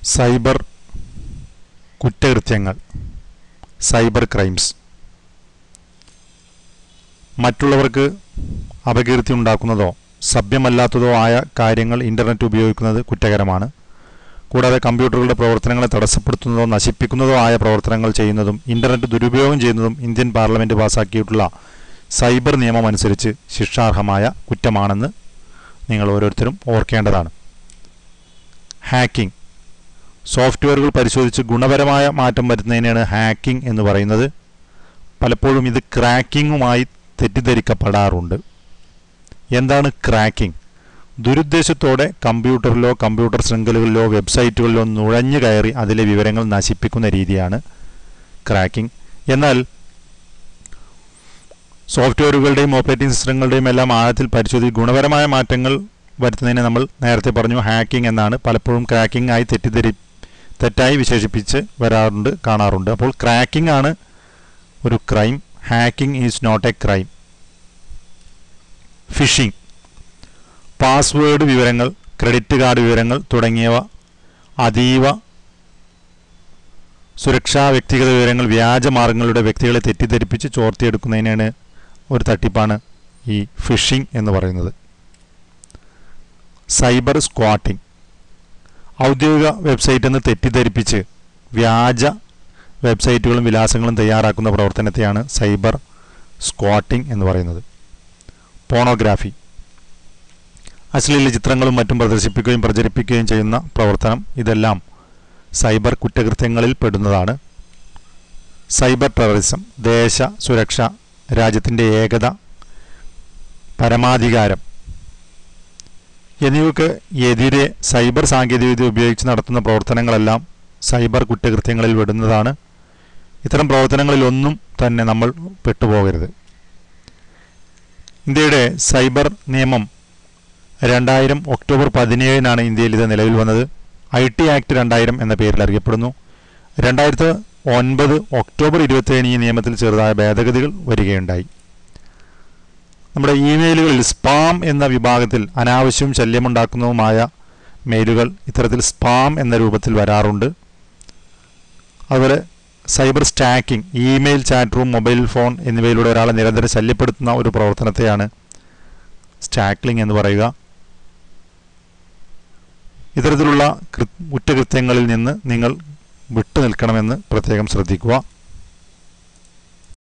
cyber കുറ്റകൃത്യങ്ങൾ cyber crimes മറ്റുള്ളവർക്ക് അപകീർത്തി ഉണ്ടാക്കുന്നതോ സഭ്യമല്ലാത്തതോ ആയ കാര്യങ്ങൾ ഇൻ്റർനെറ്റ് ഉപയോഗിക്കുന്നത് കുറ്റകരമാണ് കൂടാതെ കമ്പ്യൂട്ടറുകളുടെ പ്രവർത്തനങ്ങളെ തടസ്സപ്പെടുത്തുന്നതോ നശിപ്പിക്കുന്നതോ ആയ പ്രവർത്തനങ്ങൾ ചെയ്യുന്നതും ഇൻ്റർനെറ്റ് ദുരുപയോഗം ചെയ്യുന്നതും ഇന്ത്യൻ പാർലമെൻറ്റ് പാസാക്കിയിട്ടുള്ള സൈബർ നിയമം അനുസരിച്ച് ശിക്ഷാർഹമായ കുറ്റമാണെന്ന് നിങ്ങൾ ഓരോരുത്തരും ഓർക്കേണ്ടതാണ് ഹാക്കിംഗ് സോഫ്റ്റ്വെയറുകൾ പരിശോധിച്ച് ഗുണപരമായ മാറ്റം വരുത്തുന്നതിനാണ് ഹാക്കിംഗ് എന്ന് പറയുന്നത് പലപ്പോഴും ഇത് ക്രാക്കിങ്ങുമായി തെറ്റിദ്ധരിക്കപ്പെടാറുണ്ട് എന്താണ് ക്രാക്കിംഗ് ദുരുദ്ദേശത്തോടെ കമ്പ്യൂട്ടറിലോ കമ്പ്യൂട്ടർ ശൃംഖലകളിലോ വെബ്സൈറ്റുകളിലോ നുഴഞ്ഞു കയറി അതിലെ വിവരങ്ങൾ നശിപ്പിക്കുന്ന രീതിയാണ് ക്രാക്കിംഗ് എന്നാൽ സോഫ്റ്റ്വെയറുകളുടെയും ഓപ്പറേറ്റിംഗ് സിസ്റ്റങ്ങളുടെയും എല്ലാം ആഴത്തിൽ പരിശോധിച്ച് ഗുണപരമായ മാറ്റങ്ങൾ വരുത്തുന്നതിനെ നമ്മൾ നേരത്തെ പറഞ്ഞു ഹാക്കിംഗ് എന്നാണ് പലപ്പോഴും ക്രാക്കിംഗ് ആയി തെറ്റിദ്ധരി തെറ്റായി വിശേഷിപ്പിച്ച് വരാറുണ്ട് കാണാറുണ്ട് അപ്പോൾ ക്രാക്കിംഗ് ആണ് ഒരു crime hacking is not a crime phishing password വിവരങ്ങൾ ക്രെഡിറ്റ് കാർഡ് വിവരങ്ങൾ തുടങ്ങിയവ അതീവ സുരക്ഷാ വ്യക്തിഗത വിവരങ്ങൾ വ്യാജ മാർഗങ്ങളുടെ വ്യക്തികളെ തെറ്റിദ്ധരിപ്പിച്ച് ചോർത്തിയെടുക്കുന്നതിനാണ് ഒരു തട്ടിപ്പാണ് ഈ ഫിഷിംഗ് എന്ന് പറയുന്നത് സൈബർ സ്ക്വാട്ടിംഗ് ഔദ്യോഗിക വെബ്സൈറ്റ് എന്ന് തെറ്റിദ്ധരിപ്പിച്ച് വ്യാജ വെബ്സൈറ്റുകളും വിലാസങ്ങളും തയ്യാറാക്കുന്ന പ്രവർത്തനത്തെയാണ് സൈബർ സ്ക്വാട്ടിംഗ് എന്ന് പറയുന്നത് പോണോഗ്രാഫി അശ്ലീല ചിത്രങ്ങളും മറ്റും പ്രദർശിപ്പിക്കുകയും പ്രചരിപ്പിക്കുകയും ചെയ്യുന്ന പ്രവർത്തനം ഇതെല്ലാം സൈബർ കുറ്റകൃത്യങ്ങളിൽ പെടുന്നതാണ് സൈബർ ടെററിസം ദേശ സുരക്ഷ രാജ്യത്തിൻ്റെ ഏകത പരമാധികാരം എന്നിവയ്ക്ക് എതിരെ സൈബർ സാങ്കേതികവിദ്യ ഉപയോഗിച്ച് നടത്തുന്ന പ്രവർത്തനങ്ങളെല്ലാം സൈബർ കുറ്റകൃത്യങ്ങളിൽ വിടുന്നതാണ് ഇത്തരം പ്രവർത്തനങ്ങളിലൊന്നും തന്നെ നമ്മൾ പെട്ടുപോകരുത് ഇന്ത്യയുടെ സൈബർ നിയമം രണ്ടായിരം ഒക്ടോബർ പതിനേഴിനാണ് ഇന്ത്യയിൽ ഇത് നിലവിൽ വന്നത് ഐ ടി ആക്ട് രണ്ടായിരം എന്ന പേരിൽ അറിയപ്പെടുന്നു രണ്ടായിരത്തി ഒൻപത് ഒക്ടോബർ ഇരുപത്തിയേഴിന് ഈ നിയമത്തിൽ ചെറുതായ ഭേദഗതികൾ വരികയുണ്ടായി നമ്മുടെ ഇമെയിലുകളിൽ സ്പാം എന്ന വിഭാഗത്തിൽ അനാവശ്യവും ശല്യമുണ്ടാക്കുന്നതുമായ മെയിലുകൾ ഇത്തരത്തിൽ സ്പാം എന്ന രൂപത്തിൽ വരാറുണ്ട് അതുപോലെ cyber stalking email chat room mobile phone എന്നിവയിലൂടെ ഒരാളെ നിരന്തരം ശല്യപ്പെടുത്തുന്ന ഒരു പ്രവർത്തനത്തെയാണ് സ്റ്റാക്ലിംഗ് എന്ന് പറയുക ഇത്തരത്തിലുള്ള കൃ കുറ്റകൃത്യങ്ങളിൽ നിന്ന് നിങ്ങൾ വിട്ടു നിൽക്കണമെന്ന് പ്രത്യേകം ശ്രദ്ധിക്കുക